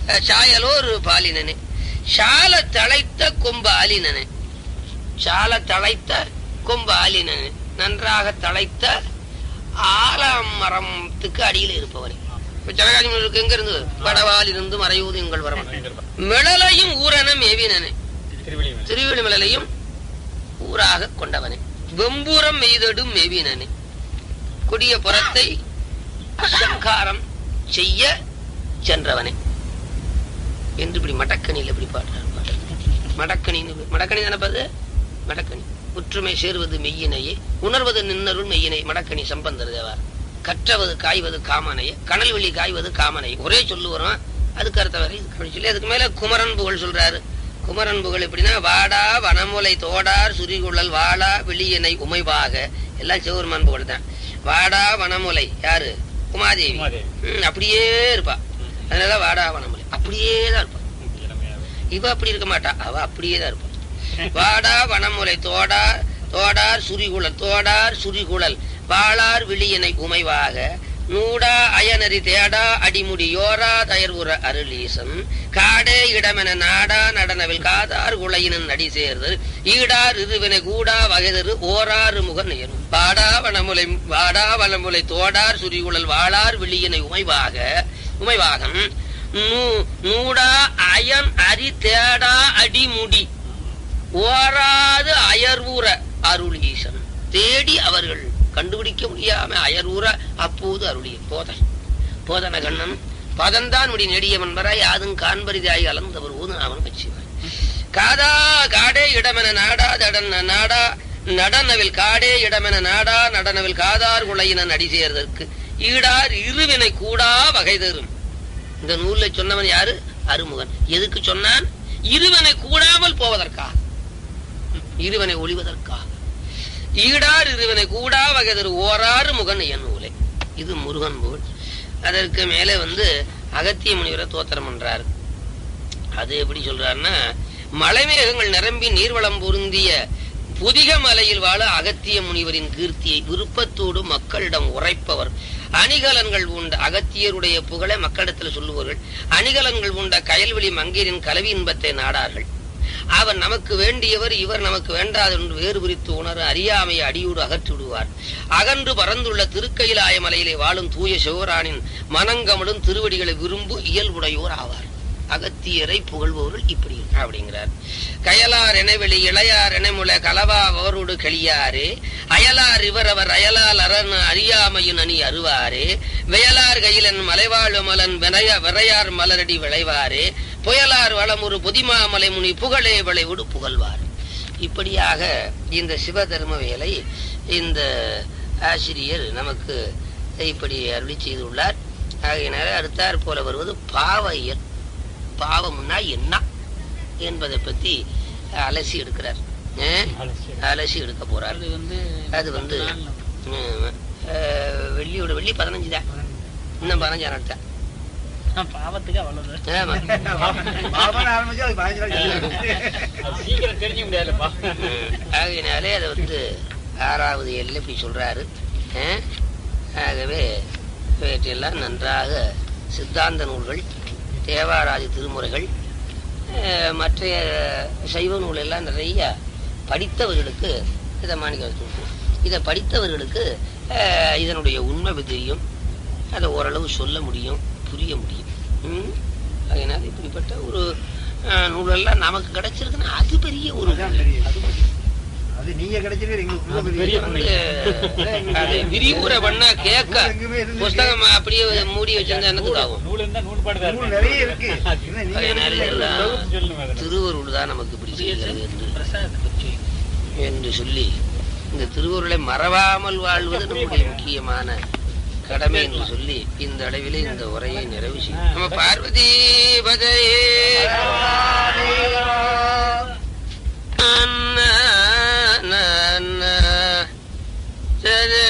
அஹ், சாயலோர் பாலினனே சால தழைத்த கொம்பு ஆலினனே சால தழைத்த கொம்பு ஆலினனே நன்றாக தழைத்த ஆலமரத்துக்கு அடியில் இருப்பவரே இப்ப ஜனகாதி முனிவருக்கு எங்க இருந்து வடவால் இருந்து மறையூது எங்கள் வரவன் மிளலையும் ஊரனம் ஏவினனே திருவள்ளிமலை திருவிழிமலையும் ஊராக கொண்டவனே வெம்பூரம் மெய்தடும் மேவினனே கொடிய புறத்தை சங்காரம் செய்ய சென்றவனே என்று இப்படி மடக்கணியில் இப்படி பாடுறார் பாடல். மடக்கணின்னு மடக்கணி நினைப்பது மடக்கணி ஒற்றுமை சேருவது மெய்யினையே உணர்வது நின்னருள் மெய்யினை மடக்கணி சம்பந்தர் தேவார் கற்றவது காய்வது காமனையே கனல் வெளி காய்வது காமனை ஒரே சொல்லு வரும் அதுக்கு அர்த்தம் வரை இதுக்கு அப்படி சொல்லி அதுக்கு மேல குமரன் புகழ் சொல்றாரு குமரன் புகழ் எப்படின்னா வாடா வனமுலை தோடார் சுரிகுழல் வாடா வெளியினை உமைவாக எல்லாம் சிவருமான் புகழ் தான் வாடா வனமுலை யாரு உமாதேவி உமாதேவி. ம், அப்படியே இருப்பா அதனால வாடா வனமுலை அப்படியே தான் இருப்பா இளமையாவே இவ அப்படி இருக்க மாட்டா அவ அப்படியே தான் இருப்பா வாடா வனமுலை தோடார் தோடார் சுரிகுழல் தோடார் சுரிகுழல் வாளார் விழியினை உமைவாக நூடா அயனரி தேடா அடிமுடி யோரா தயர்வுற அருளீசன் காடே இடமென நாடா நடனவில் காதார் குளையினன் நடி சேர்தல் ஈடார் இருவினை கூடா வகைதரு ஓராறு முகன் எனும் வாடா வனமுலை வாடா வனமுலை தோடார் சுரிகுழல் வாளார் விழியினை உமைவாக உமைவாகன் நூ- நூடா அயன் அரி தேடா அடிமுடி ஓராது அயர்வுற அருளீசன் தேடி அவர்கள் கண்டுபிடிக்க முடியாம அயர்வுற அப்போது அருளிய போதன் போதன கண்ணன் பதந்தான் முடி நெடியவன் வர யாதும் காண்பரிதாய் அலர்ந்தவர் ஊது அவன் வச்சுவான் காதா காடே இடமென நாடா தடன் நாடா நடனவில் காடே இடமென நாடா நடனவில் காதார் குளையின நடி சேர்தற்கு ஈடார் இருவினை கூடா வகை தரும் இந்த நூல்ல சொன்னவன் யாரு அருமுகன் எதுக்கு சொன்னான் இருவனை கூடாமல் போவதற்காக இருவனை ஒளிவதற்காக ஈடார் இருவனை கூடா வகைதரு ஓராறு முகன் என் நூலை இது முருகன் நூல் அதற்கு மேலே வந்து அகத்திய முனிவரை தோத்திரம் பண்றாரு அது எப்படி சொல்றாருன்னா மலைமேகங்கள் நிரம்பி நீர்வளம் பொருந்திய புதிக மலையில் வாழ அகத்திய முனிவரின் கீர்த்தியை விருப்பத்தோடு மக்களிடம் உரைப்பவர் அணிகலன்கள் உண்ட அகத்தியருடைய புகழை மக்களிடத்தில் சொல்லுவார்கள் அணிகலன்கள் உண்ட கயல்வெளி மங்கையரின் கலவி இன்பத்தை நாடார்கள் அவர் நமக்கு வேண்டியவர் இவர் நமக்கு வேண்டாது என்று வேறு பிரித்து உணர அறியாமையை அடியோடு அகற்றி விடுவார் அகன்று பறந்துள்ள திருக்கையிலாய மலையிலே வாழும் தூய சிவரானின் மனங்கமடும் திருவடிகளை விரும்பு இயல்புடையோர் ஆவார் அகத்தியரை புகழ்பவர்கள் இப்படி அப்படிங்கிறார் கயலார் எனவெளி இளையார் எனமுல கலவா அவரோடு களியாரே அயலார் இவர் அவர் அயலால் அரண் அறியாமையின் அணி அருவாரே வியலார் கையிலன் மலைவாழ் மலன் விரைய விரையார் மலரடி விளைவாரே புயலார் வளமுறு புதிமாமலை முனி புகழே விளைவுடு புகழ்வார் இப்படியாக இந்த சிவதர்ம வேலை இந்த ஆசிரியர் நமக்கு இப்படி அருளி செய்துள்ளார் ஆகையினால அடுத்தாற் போல வருவது பாவையர் பாவம்னா என்ன என்பதை பத்தி அலசி எடுக்கிறார் அஹ், அலசி எடுக்க போறார் அது வந்து அது வந்து ம், அஹ், வெள்ளியோட வெள்ளி பதினஞ்சு தான் இன்னும் பதினஞ்சா நடத்தேன் பாவத்துக்கு அவ்வளவு ஆமா பாவனை ஆரம்பிச்சு அது பதினஞ்சு நாள் சொல்லுது. அது சீக்கிரம் தெரிஞ்சுக்க முடியாதுப்பா ம், ஆகையினாலே அதை வந்து ஆறாவது எல்லை இப்படி சொல்றாரு அஹ், ஆகவே இவற்றையெல்லாம் நன்றாக சித்தாந்த நூல்கள் தேவாராதி திருமுறைகள் அஹ், மற்ற சைவ நூல் எல்லாம் நிறைய படித்தவர்களுக்கு இதை மாணிக்க இதை படித்தவர்களுக்கு அஹ், இதனுடைய உண்மை தெரியும் அதை ஓரளவு சொல்ல முடியும் புரிய முடியும் ம்? அதனால இப்படிப்பட்ட ஒரு அஹ், நூலெல்லாம் நமக்கு கிடைச்சிருக்குன்னா அது பெரிய ஒரு அதான் பெரிய- அது பெரிய. அது நீங்க கிடைச்சிருக்கு எங்களுக்கு உள்ள அது பெரிய பெரிய வந்து அது விரிவுரை பண்ணா கேட்க எங்குமே இருந்துச்சு. புஸ்தகம் அப்படியே மூடி வச்சிருந்தா என்னத்துக்கு ஆகும் நூல் இருந்தா நூல் பாடுதான் நூல் நிறைய இருக்கு என்ன நீங்க அதனால எடுத்துட்டு இதெல்லாம் எங்களுக்கு சொல்லணும் அதை திருவருள் தான் நமக்கு இப்படி செய்கிறது என்று பிரசாதத்தை பற்றி என்று சொல்லி இந்த திருவருளை மறவாமல் வாழ்வது நம்முடைய முக்கியமான கடமை என்று சொல்லி இந்த அளவிலே இந்த உரையை நிறைவு செய்யும் நம்ம பார்வதி பதையே அண்ணா, அண்ணா, அண்ணா. சரி